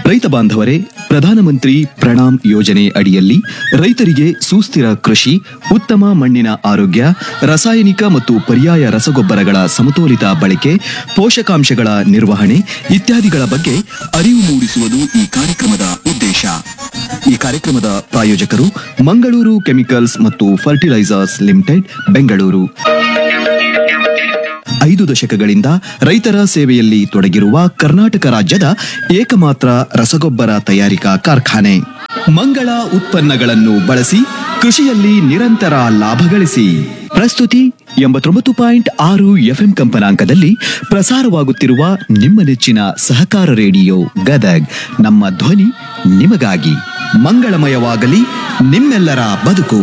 ರೈತ ಬಾಂಧವರೇ ಪ್ರಧಾನಮಂತ್ರಿ ಪ್ರಣಾಮ್ ಯೋಜನೆ ಅಡಿಯಲ್ಲಿ ರೈತರಿಗೆ ಸುಸ್ಥಿರ ಕೃಷಿ ಉತ್ತಮ ಮಣ್ಣಿನ ಆರೋಗ್ಯ ರಾಸಾಯನಿಕ ಮತ್ತು ಪರ್ಯಾಯ ರಸಗೊಬ್ಬರಗಳ ಸಮತೋಲಿತ ಬಳಕೆ ಪೋಷಕಾಂಶಗಳ ನಿರ್ವಹಣೆ ಇತ್ಯಾದಿಗಳ ಬಗ್ಗೆ ಅರಿವು ಮೂಡಿಸುವುದು ಈ ಕಾರ್ಯಕ್ರಮದ ಉದ್ದೇಶ ಈ ಕಾರ್ಯಕ್ರಮದ ಪ್ರಾಯೋಜಕರು ಮಂಗಳೂರು ಕೆಮಿಕಲ್ಸ್ ಮತ್ತು ಫರ್ಟಿಲೈಸರ್ಸ್ ಲಿಮಿಟೆಡ್ ಬೆಂಗಳೂರು ಐದು ದಶಕಗಳಿಂದ ರೈತರ ಸೇವೆಯಲ್ಲಿ ತೊಡಗಿರುವ ಕರ್ನಾಟಕ ರಾಜ್ಯದ ಏಕಮಾತ್ರ ರಸಗೊಬ್ಬರ ತಯಾರಿಕಾ ಕಾರ್ಖಾನೆ ಮಂಗಳ ಉತ್ಪನ್ನಗಳನ್ನು ಬಳಸಿ ಕೃಷಿಯಲ್ಲಿ ನಿರಂತರ ಲಾಭ ಗಳಿಸಿ ಪ್ರಸ್ತುತಿ ಎಂಬತ್ತೊಂಬತ್ತು ಪಾಯಿಂಟ್ ಆರು ಎಫ್ಎಂ ಕಂಪನಾಂಕದಲ್ಲಿ ಪ್ರಸಾರವಾಗುತ್ತಿರುವ ನಿಮ್ಮ ನೆಚ್ಚಿನ ಸಹಕಾರ ರೇಡಿಯೋ ಗದಗ್ ನಮ್ಮ ಧ್ವನಿ ನಿಮಗಾಗಿ ಮಂಗಳಮಯವಾಗಲಿ ನಿಮ್ಮೆಲ್ಲರ ಬದುಕು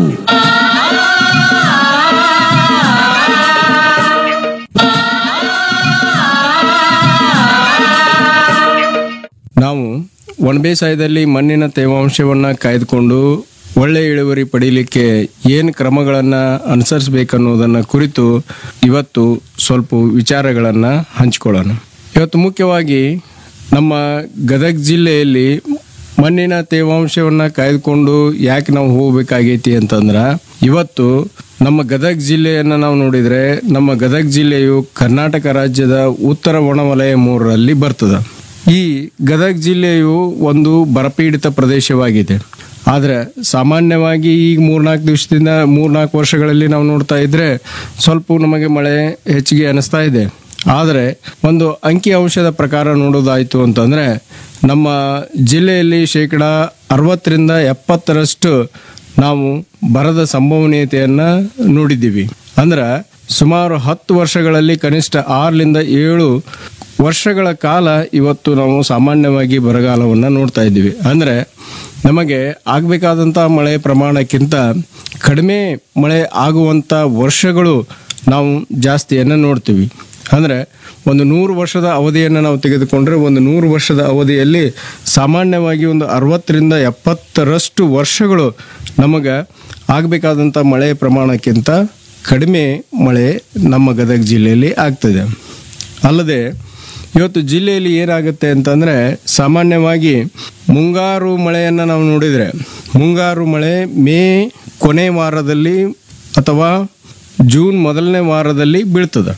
ನಾವು ಒಣ ಬೇಸಾಯದಲ್ಲಿ ಮಣ್ಣಿನ ತೇವಾಂಶವನ್ನು ಕಾಯ್ದುಕೊಂಡು ಒಳ್ಳೆ ಇಳುವರಿ ಪಡೀಲಿಕ್ಕೆ ಏನು ಕ್ರಮಗಳನ್ನು ಅನುಸರಿಸಬೇಕನ್ನೋದನ್ನು ಕುರಿತು ಇವತ್ತು ಸ್ವಲ್ಪ ವಿಚಾರಗಳನ್ನು ಹಂಚಿಕೊಳ್ಳೋಣ ಇವತ್ತು ಮುಖ್ಯವಾಗಿ ನಮ್ಮ ಗದಗ ಜಿಲ್ಲೆಯಲ್ಲಿ ಮಣ್ಣಿನ ತೇವಾಂಶವನ್ನು ಕಾಯ್ದುಕೊಂಡು ಯಾಕೆ ನಾವು ಹೋಗಬೇಕಾಗೈತಿ ಅಂತಂದ್ರೆ ಇವತ್ತು ನಮ್ಮ ಗದಗ ಜಿಲ್ಲೆಯನ್ನು ನಾವು ನೋಡಿದರೆ ನಮ್ಮ ಗದಗ ಜಿಲ್ಲೆಯು ಕರ್ನಾಟಕ ರಾಜ್ಯದ ಉತ್ತರ ಒಣವಲಯ ಮೂರರಲ್ಲಿ ಬರ್ತದೆ ಈ ಗದಗ ಜಿಲ್ಲೆಯು ಒಂದು ಬರಪೀಡಿತ ಪ್ರದೇಶವಾಗಿದೆ ಆದರೆ ಸಾಮಾನ್ಯವಾಗಿ ಈಗ ಮೂರ್ನಾಲ್ಕು ದಿವಸದಿಂದ ಮೂರ್ನಾಲ್ಕು ವರ್ಷಗಳಲ್ಲಿ ನಾವು ನೋಡ್ತಾ ಇದ್ರೆ ಸ್ವಲ್ಪ ನಮಗೆ ಮಳೆ ಹೆಚ್ಚಿಗೆ ಅನಿಸ್ತಾ ಇದೆ ಆದರೆ ಒಂದು ಅಂಕಿ ಅಂಶದ ಪ್ರಕಾರ ನೋಡೋದಾಯಿತು ಅಂತಂದರೆ ನಮ್ಮ ಜಿಲ್ಲೆಯಲ್ಲಿ ಶೇಕಡ ಅರವತ್ತರಿಂದ ಎಪ್ಪತ್ತರಷ್ಟು ನಾವು ಬರದ ಸಂಭವನೀಯತೆಯನ್ನು ನೋಡಿದ್ದೀವಿ ಅಂದ್ರೆ ಸುಮಾರು ಹತ್ತು ವರ್ಷಗಳಲ್ಲಿ ಕನಿಷ್ಠ ಆರರಿಂದ ಏಳು ವರ್ಷಗಳ ಕಾಲ ಇವತ್ತು ನಾವು ಸಾಮಾನ್ಯವಾಗಿ ಬರಗಾಲವನ್ನು ನೋಡ್ತಾ ಇದ್ದೀವಿ ಅಂದರೆ ನಮಗೆ ಆಗಬೇಕಾದಂಥ ಮಳೆ ಪ್ರಮಾಣಕ್ಕಿಂತ ಕಡಿಮೆ ಮಳೆ ಆಗುವಂಥ ವರ್ಷಗಳು ನಾವು ಜಾಸ್ತಿಯನ್ನು ನೋಡ್ತೀವಿ ಅಂದರೆ ಒಂದು ನೂರು ವರ್ಷದ ಅವಧಿಯನ್ನು ನಾವು ತೆಗೆದುಕೊಂಡ್ರೆ ಒಂದು ನೂರು ವರ್ಷದ ಅವಧಿಯಲ್ಲಿ ಸಾಮಾನ್ಯವಾಗಿ ಒಂದು ಅರವತ್ತರಿಂದ ಎಪ್ಪತ್ತರಷ್ಟು ವರ್ಷಗಳು ನಮಗೆ ಆಗಬೇಕಾದಂಥ ಮಳೆ ಪ್ರಮಾಣಕ್ಕಿಂತ ಕಡಿಮೆ ಮಳೆ ನಮ್ಮ ಗದಗ ಜಿಲ್ಲೆಯಲ್ಲಿ ಆಗ್ತದೆ ಅಲ್ಲದೆ ಇವತ್ತು ಜಿಲ್ಲೆಯಲ್ಲಿ ಏನಾಗುತ್ತೆ ಅಂತಂದರೆ ಸಾಮಾನ್ಯವಾಗಿ ಮುಂಗಾರು ಮಳೆಯನ್ನು ನಾವು ನೋಡಿದರೆ ಮುಂಗಾರು ಮಳೆ ಮೇ ಕೊನೆ ವಾರದಲ್ಲಿ ಅಥವಾ ಜೂನ್ ಮೊದಲನೇ ವಾರದಲ್ಲಿ ಬೀಳ್ತದೆ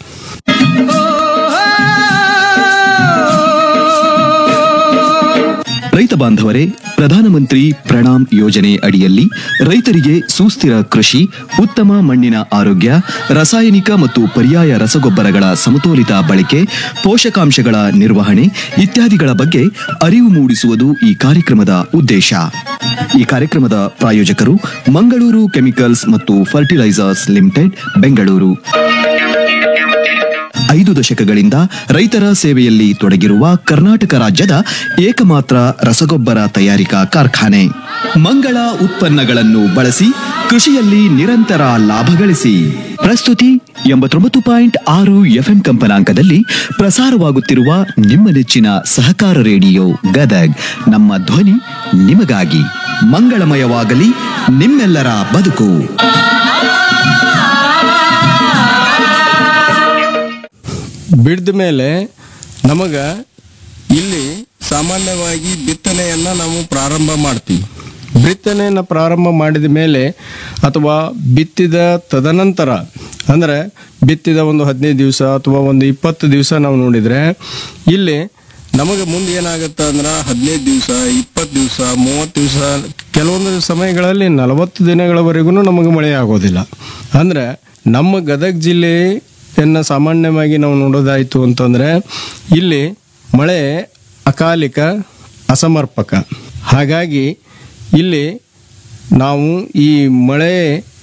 ರೈತ ಬಾಂಧವರೇ ಪ್ರಧಾನಮಂತ್ರಿ ಪ್ರಣಾಮ್ ಯೋಜನೆ ಅಡಿಯಲ್ಲಿ ರೈತರಿಗೆ ಸುಸ್ಥಿರ ಕೃಷಿ ಉತ್ತಮ ಮಣ್ಣಿನ ಆರೋಗ್ಯ ರಾಸಾಯನಿಕ ಮತ್ತು ಪರ್ಯಾಯ ರಸಗೊಬ್ಬರಗಳ ಸಮತೋಲಿತ ಬಳಕೆ ಪೋಷಕಾಂಶಗಳ ನಿರ್ವಹಣೆ ಇತ್ಯಾದಿಗಳ ಬಗ್ಗೆ ಅರಿವು ಮೂಡಿಸುವುದು ಈ ಕಾರ್ಯಕ್ರಮದ ಉದ್ದೇಶ ಈ ಕಾರ್ಯಕ್ರಮದ ಪ್ರಾಯೋಜಕರು ಮಂಗಳೂರು ಕೆಮಿಕಲ್ಸ್ ಮತ್ತು ಫರ್ಟಿಲೈಸರ್ಸ್ ಲಿಮಿಟೆಡ್ ಬೆಂಗಳೂರು ಐದು ದಶಕಗಳಿಂದ ರೈತರ ಸೇವೆಯಲ್ಲಿ ತೊಡಗಿರುವ ಕರ್ನಾಟಕ ರಾಜ್ಯದ ಏಕಮಾತ್ರ ರಸಗೊಬ್ಬರ ತಯಾರಿಕಾ ಕಾರ್ಖಾನೆ ಮಂಗಳ ಉತ್ಪನ್ನಗಳನ್ನು ಬಳಸಿ ಕೃಷಿಯಲ್ಲಿ ನಿರಂತರ ಲಾಭ ಗಳಿಸಿ ಪ್ರಸ್ತುತಿ ಎಂಬತ್ತೊಂಬತ್ತು ಪಾಯಿಂಟ್ ಆರು ಎಫ್ಎಂ ಕಂಪನಾಂಕದಲ್ಲಿ ಪ್ರಸಾರವಾಗುತ್ತಿರುವ ನಿಮ್ಮ ನೆಚ್ಚಿನ ಸಹಕಾರ ರೇಡಿಯೋ ಗದಗ್ ನಮ್ಮ ಧ್ವನಿ ನಿಮಗಾಗಿ ಮಂಗಳಮಯವಾಗಲಿ ನಿಮ್ಮೆಲ್ಲರ ಬದುಕು ಬಿಡ್ದ ಮೇಲೆ ನಮಗೆ ಇಲ್ಲಿ ಸಾಮಾನ್ಯವಾಗಿ ಬಿತ್ತನೆಯನ್ನು ನಾವು ಪ್ರಾರಂಭ ಮಾಡ್ತೀವಿ ಬಿತ್ತನೆಯನ್ನು ಪ್ರಾರಂಭ ಮಾಡಿದ ಮೇಲೆ ಅಥವಾ ಬಿತ್ತಿದ ತದನಂತರ ಅಂದರೆ ಬಿತ್ತಿದ ಒಂದು ಹದಿನೈದು ದಿವಸ ಅಥವಾ ಒಂದು ಇಪ್ಪತ್ತು ದಿವಸ ನಾವು ನೋಡಿದರೆ ಇಲ್ಲಿ ನಮಗೆ ಮುಂದೆ ಏನಾಗುತ್ತೆ ಅಂದ್ರೆ ಹದಿನೈದು ದಿವಸ ಇಪ್ಪತ್ತು ದಿವಸ ಮೂವತ್ತು ದಿವಸ ಕೆಲವೊಂದು ಸಮಯಗಳಲ್ಲಿ ನಲವತ್ತು ದಿನಗಳವರೆಗೂ ನಮಗೆ ಮಳೆ ಆಗೋದಿಲ್ಲ ಅಂದರೆ ನಮ್ಮ ಗದಗ ಜಿಲ್ಲೆಯನ್ನು ಸಾಮಾನ್ಯವಾಗಿ ನಾವು ನೋಡೋದಾಯಿತು ಅಂತಂದರೆ ಇಲ್ಲಿ ಮಳೆ ಅಕಾಲಿಕ ಅಸಮರ್ಪಕ ಹಾಗಾಗಿ ಇಲ್ಲಿ ನಾವು ಈ ಮಳೆ